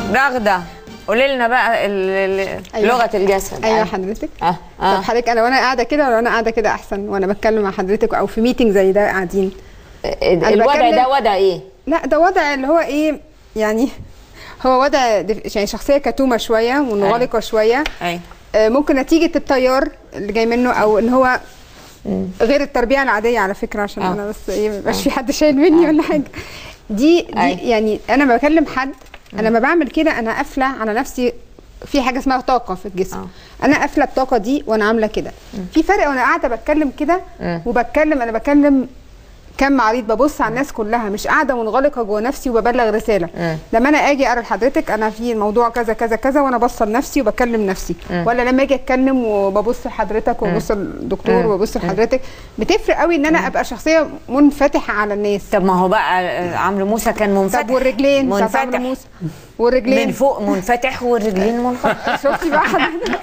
رغده قولي لنا بقى ال- ال- أيوة. لغه الجسد ايوه حضرتك اه طب اه حضرتك انا وانا قاعده كده ولا انا قاعده كده احسن وانا بتكلم مع حضرتك او في ميتنج زي ده قاعدين الوضع بتكلم- ده وضع ايه؟ لا ده وضع اللي هو ايه يعني هو وضع دف- يعني شخصيه كتومه شويه منغلقه شويه ايوه آه، ممكن نتيجه التيار اللي جاي منه او ان هو غير التربيه العاديه على فكره عشان آه. انا بس ايه ما يبقاش في حد شايل مني ولا حاجه دي دي أيوة. يعني انا لما بكلم حد انا لما بعمل كده انا قافله على نفسي في حاجه اسمها طاقه في الجسم آه. انا قافله الطاقه دي وانا عامله كده في فرق وانا قاعده بتكلم كده مم. وبتكلم انا بكلم كم معرض ببص على الناس كلها مش قاعده منغلقه جوه نفسي وببلغ رساله مم. لما انا اجي اقرا لحضرتك انا في الموضوع كذا كذا كذا وانا بصل نفسي وبكلم نفسي ولا لما اجي اتكلم وببص لحضرتك وببص للدكتور وببص لحضرتك بتفرق قوي ان انا ابقى شخصيه منفتحه على الناس طب ما هو بقى آه، عمرو موسى كان منفتح طب والرجلين بتاعت عمرو منفتح موسى والرجلين من فوق منفتح والرجلين منفتح شفتي بقى حضرتك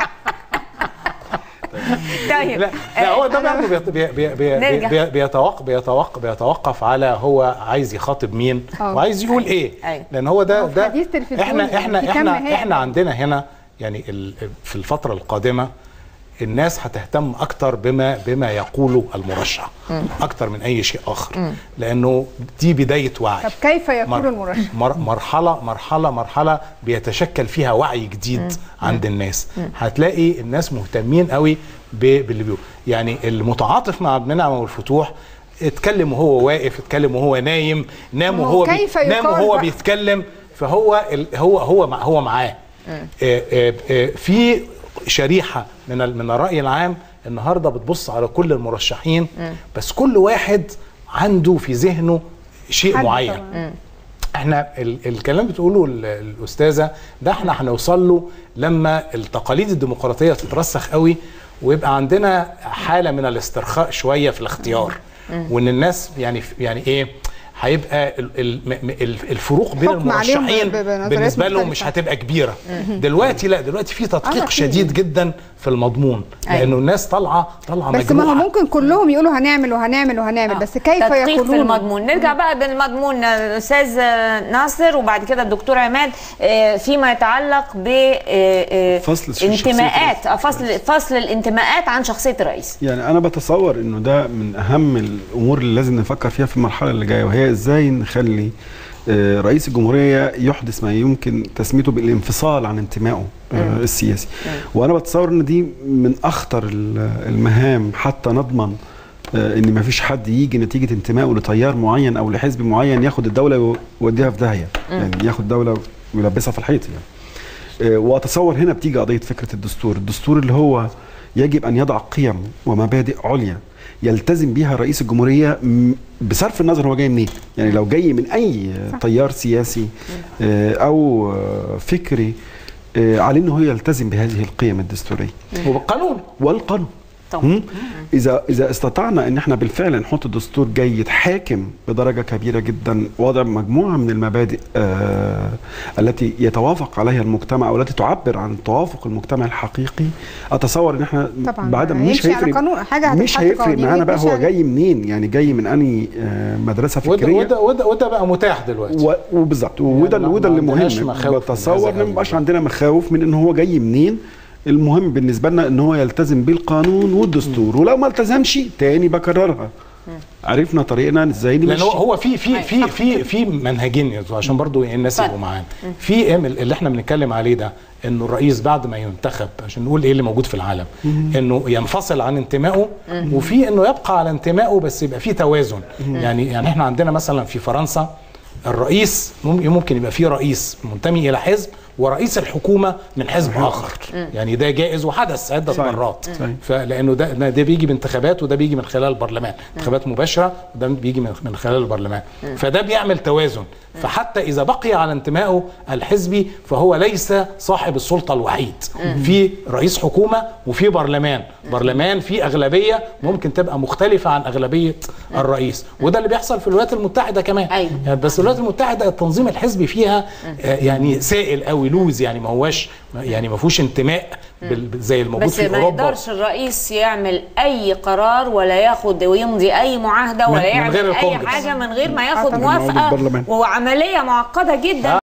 طيب لا لا هو ده برضه بيت- بي- بي- بي- نرجع. بي- بيتوقف بيتوقف بيتوقف على هو عايز يخاطب مين آه. وعايز يقول ايه أيوة. لان هو ده هو في ده حديث تلفزيون احنا يعني احنا في كم احنا هي- احنا عندنا هنا يعني ال- في الفتره القادمه الناس هتهتم اكتر بما بما يقوله المرشح اكتر من اي شيء اخر لانه دي بدايه وعي طب كيف يقول مر- المرشح مر مرحلة مرحلة مرحلة بيتشكل فيها وعي جديد عند الناس هتلاقي الناس مهتمين قوي ب- باللي بيقول يعني المتعاطف مع عبد المنعم والفتوح اتكلم وهو واقف اتكلم وهو نايم نام ما هو وهو كيف نام يقال وهو بقى؟ بيتكلم فهو ال- هو هو مع هو معاه آه، آه، آه، في شريحة من ال- من الرأي العام النهارده بتبص على كل المرشحين بس كل واحد عنده في ذهنه شيء حد معين طبعاً. احنا ال الكلام بتقوله ال- الاستاذه ده احنا هنوصل له لما التقاليد الديمقراطيه تترسخ قوي ويبقى عندنا حاله من الاسترخاء شويه في الاختيار وان الناس يعني يعني ايه هيبقى ال- ال- م- م- ال- الفروق بين حكم عليهم المرشحين ب- بنظريات بالنسبه لهم مش مختلفة. هتبقى كبيره دلوقتي لا دلوقتي في آه، تدقيق في. شديد جدا في المضمون أيوة. لانه الناس طالعه طالعه بس ما هو مجموعه ممكن كلهم يقولوا هنعمل وهنعمل وهنعمل بس كيف تدقيق يقولون في المضمون نرجع بقى بالمضمون الاستاذ ناصر وبعد كده الدكتور عماد آه، فيما يتعلق ب آه، آه، فصل شخصية انتماءات آه، فصل فصل الانتماءات عن شخصيه الرئيس يعني انا بتصور انه ده من اهم الامور اللي لازم نفكر فيها في المرحله اللي جايه وهي ازاي نخلي آه، رئيس الجمهوريه يحدث ما يمكن تسميته بالانفصال عن انتمائه آه، السياسي وانا بتصور ان دي من اخطر ال- المهام حتى نضمن آه، ان ما فيش حد يجي نتيجه انتمائه لتيار معين او لحزب معين ياخد الدوله ويوديها في داهيه يعني ياخد دوله ويلبسها في الحيط يعني آه، واتصور هنا بتيجي قضيه فكره الدستور الدستور اللي هو يجب ان يضع قيم ومبادئ عليا يلتزم بيها رئيس الجمهوريه م- بصرف النظر هو جاي منين يعني لو جاي من اي تيار سياسي آه، او آه، فكري آه، عليه انه هو يلتزم بهذه القيم الدستوريه وبالقانون والقانون طبعا. مم؟ اذا اذا استطعنا ان احنا بالفعل نحط دستور جيد حاكم بدرجه كبيره جدا وضع مجموعه من المبادئ آه التي يتوافق عليها المجتمع او التي تعبر عن توافق المجتمع الحقيقي اتصور ان احنا طبعا بعد مش يمشي على هيفرق قانون حاجه مش هتتحط هيفرق قوانين معانا بقى هو ويتمشي جاي منين يعني جاي من انهي آه مدرسه وده فكريه وده وده, وده بقى متاح دلوقتي و- وبالظبط وده ما- وده ما اللي عندناش مهم مخاوف من بتصور هذا ان ما يبقاش الموضوع. عندنا مخاوف من ان هو جاي منين المهم بالنسبه لنا ان هو يلتزم بالقانون والدستور ولو ما التزمش تاني بكررها عرفنا طريقنا ازاي لان نمشي هو هو في في في في في منهجين يا زوز، عشان برضو الناس اتفضل. يبقوا معانا في ام اللي احنا بنتكلم عليه ده انه الرئيس بعد ما ينتخب عشان نقول ايه اللي موجود في العالم انه ينفصل عن انتمائه وفي انه يبقى على انتمائه بس يبقى في توازن يعني يعني احنا عندنا مثلا في فرنسا الرئيس مم- ممكن يبقى فيه رئيس منتمي الى حزب ورئيس الحكومه من حزب اخر يعني ده جائز وحدث عده صحيح. مرات صحيح. فلانه ده ده ده بيجي بانتخابات وده بيجي من خلال البرلمان انتخابات مباشره وده بيجي من من خلال البرلمان فده بيعمل توازن فحتى اذا بقي على انتمائه الحزبي فهو ليس صاحب السلطه الوحيد في رئيس حكومه وفي برلمان برلمان في اغلبيه ممكن تبقى مختلفه عن اغلبيه الرئيس وده اللي بيحصل في الولايات المتحده كمان أيوة. يعني بس الولايات المتحده التنظيم الحزبي فيها آه، يعني سائل قوي لوز يعني ما هواش يعني ما فيهوش انتماء بال- زي الموجود بس في ما اوروبا يقدرش الرئيس يعمل اي قرار ولا ياخد ويمضي اي معاهده من- ولا من يعمل غير اي الكونجرس. حاجه من غير ما ياخد طبعاً. موجود موافقه البرلمان. وعمليه معقده جدا